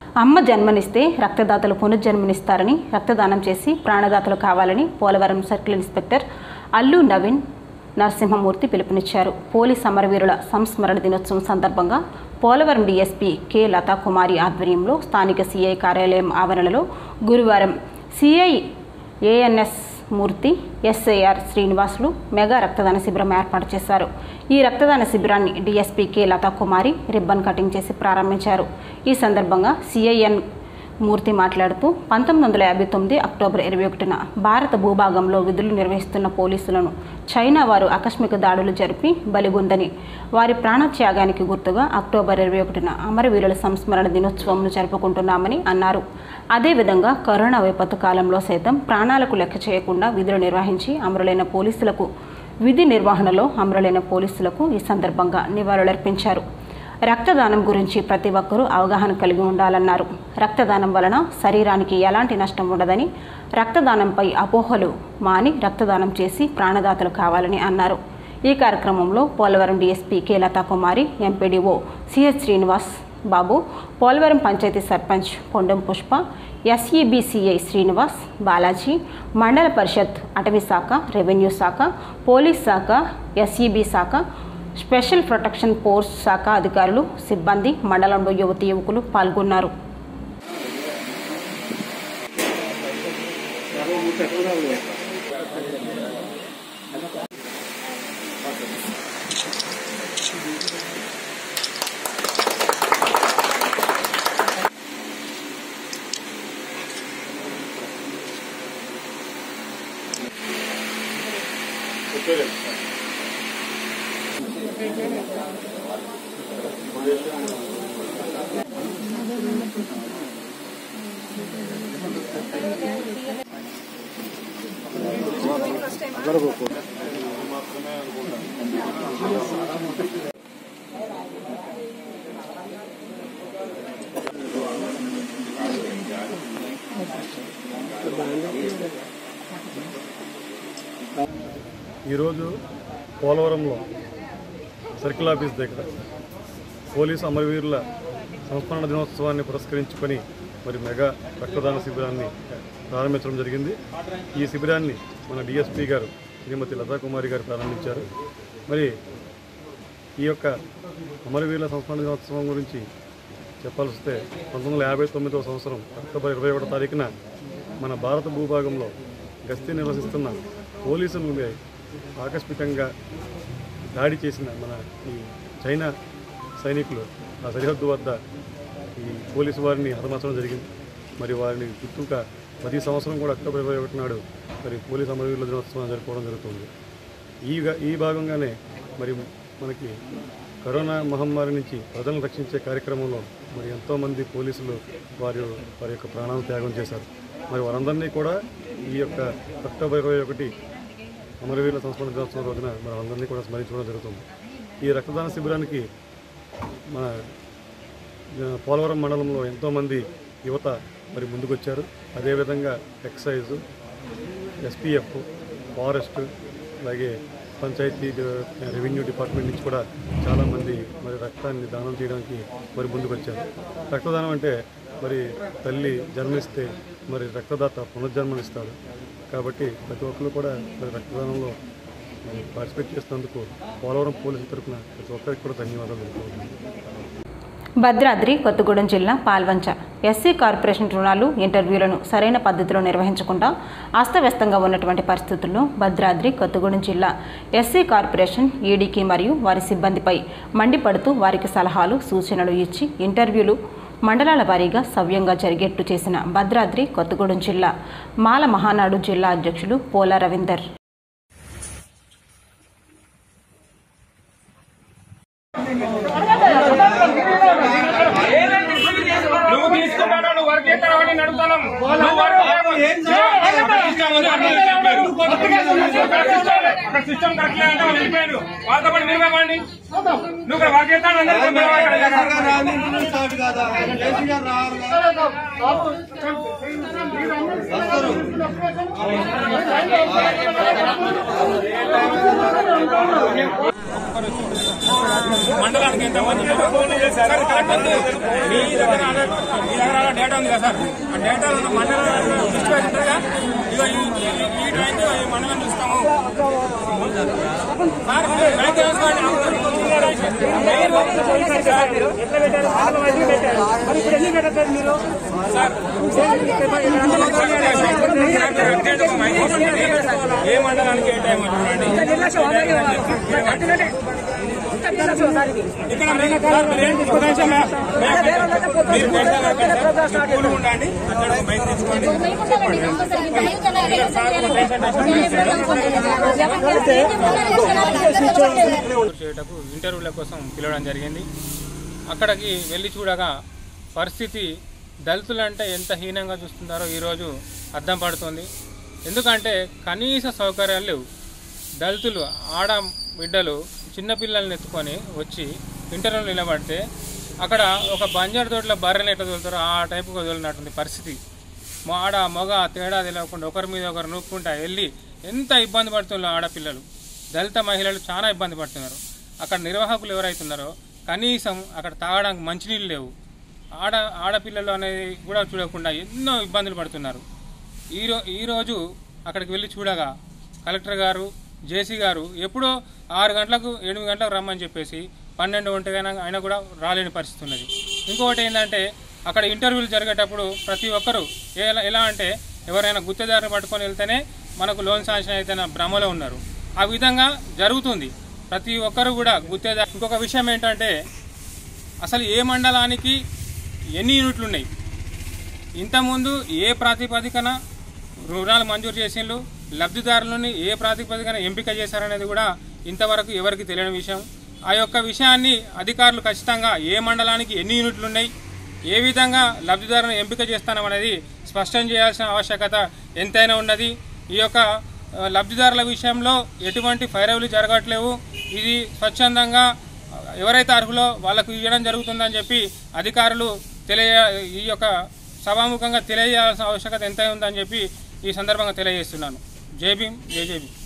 Speaker 1: అమ్మ జన్మనిస్తే రక్తదాతలు పునర్జన్మనిస్తారని రక్తదానం చేసి ప్రాణదాతలు కావాలని పోలవరం సర్కిల్ ఇన్స్పెక్టర్ అల్లు నవీన్ నరసింహమూర్తి పిలుపునిచ్చారు పోలీస్ సమరవీరుల సంస్మరణ దినోత్సవం సందర్భంగా పోలవరం డీఎస్పీ కె లతా కుమారి ఆధ్వర్యంలో స్థానిక సిఐ కార్యాలయం ఆవరణలో గురువారం సిఐ ఏఎన్ఎస్ మూర్తి ఎస్ఐఆర్ శ్రీనివాసులు మెగా రక్తదాన శిబిరం ఏర్పాటు చేశారు ఈ రక్తదాన శిబిరాన్ని DSP K Latha Kumari ribbon cutting చేసి ప్రారంభించారు ఈ సందర్భంగా సిఐఎన్ మూర్తి మాట్లాడుతూ పంతొమ్మిది వందల యాభై తొమ్మిది అక్టోబర్ ఇరవై ఒకటిన భారత భూభాగంలో విధులు నిర్వహిస్తున్న పోలీసులను చైనా వారు ఆకస్మిక దాడులు జరిపి బలిగొందని వారి ప్రాణత్యాగానికి గుర్తుగా అక్టోబర్ ఇరవై ఒకటిన అమరవీరుల సంస్మరణ దినోత్సవంను జరుపుకుంటున్నామని అన్నారు అదేవిధంగా కరోనా విపత్తు కాలంలో సైతం ప్రాణాలకు లెక్క చేయకుండా విధులు నిర్వహించి అమరులైన పోలీసులకు విధి నిర్వహణలో అమరులైన పోలీసులకు ఈ సందర్భంగా నివాళులర్పించారు రక్తదానం గురించి ప్రతి ఒక్కరూ అవగాహన కలిగి ఉండాలన్నారు రక్తదానం వలన శరీరానికి ఎలాంటి నష్టం ఉండదని రక్తదానంపై అపోహలు మాని రక్తదానం చేసి ప్రాణదాతలు కావాలని అన్నారు ఈ కార్యక్రమంలో Polavaram DSP K Latha Kumari MPDO CH Srinivas Babu Polavaram panchayat sarpanch Pondam Pushpa SEBCI Srinivas Balaji మండల పరిషత్ అటవీ శాఖ రెవెన్యూ శాఖ పోలీస్ శాఖ ఎస్ఈబి శాఖ స్పెషల్ ప్రొటెక్షన్ ఫోర్స్ శాఖ అధికారులు సిబ్బంది మండలంలో యువతి యువకులు పాల్గొన్నారు
Speaker 16: ఈరోజు పోలవరంలో సర్కిల్ ఆఫీస్ దగ్గర పోలీసు అమరవీరుల సంస్మరణ దినోత్సవాన్ని పురస్కరించుకొని మరి మెగా రక్తదాన శిబిరాన్ని ప్రారంభించడం జరిగింది ఈ శిబిరాన్ని మన డిఎస్పీ గారు శ్రీమతి లతా కుమారి గారు ప్రారంభించారు మరి ఈ యొక్క అమరవీరుల సంస్మరణ దినోత్సవం గురించి చెప్పాల్సి వస్తే పంతొమ్మిది వందల యాభై తొమ్మిదవ సంవత్సరం అక్టోబర్ ఇరవై ఒకటో తారీఖున మన భారత భూభాగంలో గస్తీ నిర్వహిస్తున్న పోలీసులపై ఆకస్మికంగా దాడి చేసిన మన ఈ చైనా సైనికులు ఆ సరిహద్దు వద్ద ఈ పోలీసు వారిని హతమార్చడం జరిగింది మరి వారిని గుర్తుగా ప్రతి సంవత్సరం కూడా అక్టోబర్ ఇరవై ఒకటి నాడు మరి పోలీసు అమరవీరుల దినోత్సవం జరుపుకోవడం జరుగుతుంది ఈ ఈ భాగంగానే మరి మనకి కరోనా మహమ్మారి నుంచి ప్రజలను రక్షించే కార్యక్రమంలో మరి ఎంతోమంది పోలీసులు వారి వారి యొక్క ప్రాణాలను త్యాగం చేశారు మరి వారందరినీ కూడా ఈ యొక్క అక్టోబర్ ఇరవై ఒకటి అమరవీరుల సంస్మరణ దినోత్సవం రోజున మరి అందరినీ కూడా స్మరించుకోవడం జరుగుతుంది ఈ రక్తదాన శిబిరానికి మన ఆ, పోలవరం మండలంలో ఎంతోమంది యువత మరి ముందుకొచ్చారు అదేవిధంగా ఎక్సైజ్ ఎస్పీఎఫ్ ఫారెస్ట్ అలాగే పంచాయతీ డి- రెవెన్యూ డిపార్ట్మెంట్ నుంచి కూడా చాలామంది మరి రక్తాన్ని దానం చేయడానికి మరి ముందుకొచ్చారు రక్తదానం అంటే మరి తల్లి జన్మిస్తే మరి రక్తదాత పునర్జన్మనిస్తాడు కాబట్టి ప్రతి ఒక్కరు కూడా మరి రక్తదానంలో మరి పార్టిసిపేట్ చేసినందుకు పోలవరం పోలీసు తరఫున ప్రతి ఒక్కరికి కూడా ధన్యవాదాలు తెలుపుతున్నాను
Speaker 1: భద్రాద్రి కొత్తగూడెం జిల్లా పాల్వంచ ఎస్సీ కార్పొరేషన్ రుణాలు ఇంటర్వ్యూలను సరైన పద్ధతిలో నిర్వహించకుండా అస్తవ్యస్తంగా ఉన్నటువంటి పరిస్థితుల్లో భద్రాద్రి కొత్తగూడెం జిల్లా ఎస్సీ కార్పొరేషన్ ఈడీకి మరియు వారి సిబ్బందిపై మండిపడుతూ వారికి సలహాలు సూచనలు ఇచ్చి ఇంటర్వ్యూలు మండలాల వారీగా సవ్యంగా జరిగేట్టు చేసిన భద్రాద్రి కొత్తగూడెం జిల్లా మాల మహానాడు జిల్లా అధ్యక్షులు పోలా రవీందర్
Speaker 2: నువ్వు తీసుకుంటాను నువ్వు వర్క్ చేస్తావు అని నడుపుతాను నువ్వు వర్క్ అక్కడ సిస్టమ్ కరెక్ట్ అంటే వాళ్ళు వెళ్ళిపోయారు వాళ్ళతో పాటు మీరు ఇవ్వండి నువ్వు ఇక్కడ వర్క్ చేస్తాను మండలానికి ఎంత మంది ఫోన్ చేశారు కరెక్ట్ మీ దగ్గర మీ దగ్గర
Speaker 17: డేటా ఉంది కదా సార్ ఆ డేటాలో ఉన్న మండలాలు లిస్ట్ వేసి ఉంటుందిగా ఇగో ఈ- ఈ- ఈ డ్రాయింగ్ ఈ మండలం చూస్తాము సార్ డ్రాయింగ్ వేసుకోండి ఏ మండలానికి ఏ టైం చూడండి ఇక్కడ మీరు- సార్, మీరు ఏంటి? ఒక నిమిషం మే- మే- మీరు పెడతారు అక్కడ సార్. మీరు కూల్ ఉండండి అక్కడ బయట తెచ్చుకోండి చేయటకు ఇంటర్వ్యూల కోసం పిలవడం జరిగింది అక్కడికి వెళ్ళి చూడగా పరిస్థితి దళితులంటే ఎంత హీనంగా చూస్తున్నారో ఈరోజు అర్థం పడుతుంది ఎందుకంటే కనీస సౌకర్యాలు లేవు దళితులు ఆడ బిడ్డలు చిన్నపిల్లల్ని ఎత్తుకొని వచ్చి ఇంటర్వ్యూలు నిలబడితే అక్కడ ఒక బంజారు తోటలో బర్రెలు ఎట్లా తోలుతారో ఆ టైపుగా వదిలినటువంటి పరిస్థితి మా ఆడ మగ తేడా తెలియకుండా ఒకరి మీద ఒకరు నూక్కుంటా వెళ్ళి ఎంత ఇబ్బంది పడుతున్నారు ఆడపిల్లలు దళిత మహిళలు చాలా ఇబ్బంది పడుతున్నారు అక్కడ నిర్వాహకులు ఎవరైతున్నారో కనీసం అక్కడ తాగడానికి మంచినీళ్ళు లేవు ఆడ ఆడపిల్లలు అనేది కూడా చూడకుండా ఎన్నో ఇబ్బందులు పడుతున్నారు ఈరో ఈరోజు అక్కడికి వెళ్ళి చూడగా కలెక్టర్ గారు జేసీ గారు ఎప్పుడో ఆరు గంటలకు ఎనిమిది గంటలకు రమ్మని చెప్పేసి పన్నెండు ఒంటికైనా అయినా కూడా రాలేని పరిస్థితి ఉన్నది ఇంకొకటి ఏంటంటే అక్కడ ఇంటర్వ్యూలు జరిగేటప్పుడు ప్రతి ఒక్కరు ఎలా ఎలా అంటే ఎవరైనా గుత్తేదారిని పట్టుకొని వెళ్తేనే మనకు లోన్ శాంక్షన్ అయితే భ్రమలో ఉన్నారు ఆ విధంగా జరుగుతుంది ప్రతి ఒక్కరు కూడా గుత్తేదారు ఇంకొక విషయం ఏంటంటే అసలు ఏ మండలానికి ఎన్ని యూనిట్లు ఉన్నాయి ఇంతకుముందు ఏ ప్రాతిపదికన రుణాలు మంజూరు చేసిండ్రు లబ్ధిదారులని ఏ ప్రాతిపదికన ఎంపిక చేశారనేది కూడా ఇంతవరకు ఎవరికి తెలియని విషయం ఆ యొక్క విషయాన్ని అధికారులు ఖచ్చితంగా ఏ మండలానికి ఎన్ని యూనిట్లు ఉన్నాయి ఏ విధంగా లబ్ధిదారులను ఎంపిక చేస్తానం అనేది స్పష్టం చేయాల్సిన ఆవశ్యకత ఎంతైనా ఉన్నది ఈ యొక్క ఆ, లబ్ధిదారుల విషయంలో ఎటువంటి ఫైరవులు జరగట్లేవు ఇది స్వచ్ఛందంగా ఎవరైతే అర్హులో వాళ్ళకు ఇవ్వడం జరుగుతుందని చెప్పి అధికారులు తెలియ ఈ యొక్క సభాముఖంగా తెలియజేయాల్సిన ఆవశ్యకత ఎంత ఉందని చెప్పి ఈ సందర్భంగా తెలియజేస్తున్నాను జై భీమ్ జై జై భీమ్